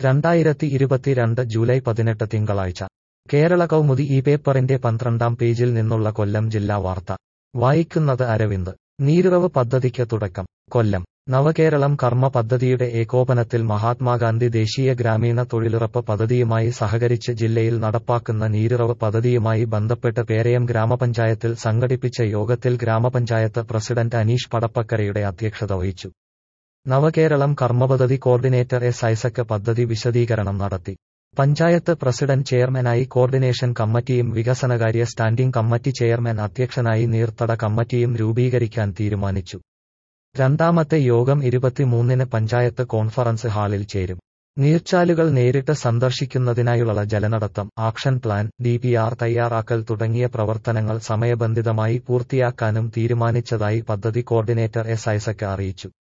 രണ്ടായിരത്തി ഇരുപത്തിരണ്ട് ജൂലൈ പതിനെട്ട് തിങ്കളാഴ്ച കേരള കൗമുദി ഈ പേപ്പറിന്റെ പന്ത്രണ്ടാം പേജിൽ നിന്നുള്ള കൊല്ലം ജില്ലാ വാർത്ത വായിക്കുന്നത് അരവിന്ദ് നീരുറവ് പദ്ധതിക്ക് തുടക്കം കൊല്ലം നവകേരളം കർമ്മ പദ്ധതിയുടെ ഏകോപനത്തിൽ മഹാത്മാഗാന്ധി ദേശീയ ഗ്രാമീണ തൊഴിലുറപ്പ് പദ്ധതിയുമായി സഹകരിച്ച് ജില്ലയിൽ നടപ്പാക്കുന്ന നീരുറവ് പദ്ധതിയുമായി ബന്ധപ്പെട്ട് പേരയം ഗ്രാമപഞ്ചായത്തിൽ സംഘടിപ്പിച്ച യോഗത്തിൽ ഗ്രാമപഞ്ചായത്ത് പ്രസിഡന്റ് അനീഷ് പടപ്പക്കരയുടെ അധ്യക്ഷത വഹിച്ചു നവകേരളം കർമ്മപദ്ധതി കോർഡിനേറ്റർ എസ് ഐസക് പദ്ധതി വിശദീകരണം നടത്തി പഞ്ചായത്ത് പ്രസിഡന്റ് ചെയർമാനായി കോർഡിനേഷൻ കമ്മിറ്റിയും വികസനകാര്യ സ്റ്റാൻഡിംഗ് കമ്മിറ്റി ചെയർമാൻ അധ്യക്ഷനായി നീർത്തട കമ്മിറ്റിയും രൂപീകരിക്കാൻ തീരുമാനിച്ചു രണ്ടാമത്തെ യോഗം ഇരുപത്തിമൂന്നിന് പഞ്ചായത്ത് കോൺഫറൻസ് ഹാളിൽ ചേരും നീർച്ചാലുകൾ നേരിട്ട് സന്ദർശിക്കുന്നതിനായുള്ള ജലനടത്തം ആക്ഷൻ പ്ലാൻ ഡിപിആർ തയ്യാറാക്കൽ തുടങ്ങിയ പ്രവർത്തനങ്ങൾ സമയബന്ധിതമായി പൂർത്തിയാക്കാനും തീരുമാനിച്ചതായി പദ്ധതി കോർഡിനേറ്റർ എസ് ഐസക് അറിയിച്ചു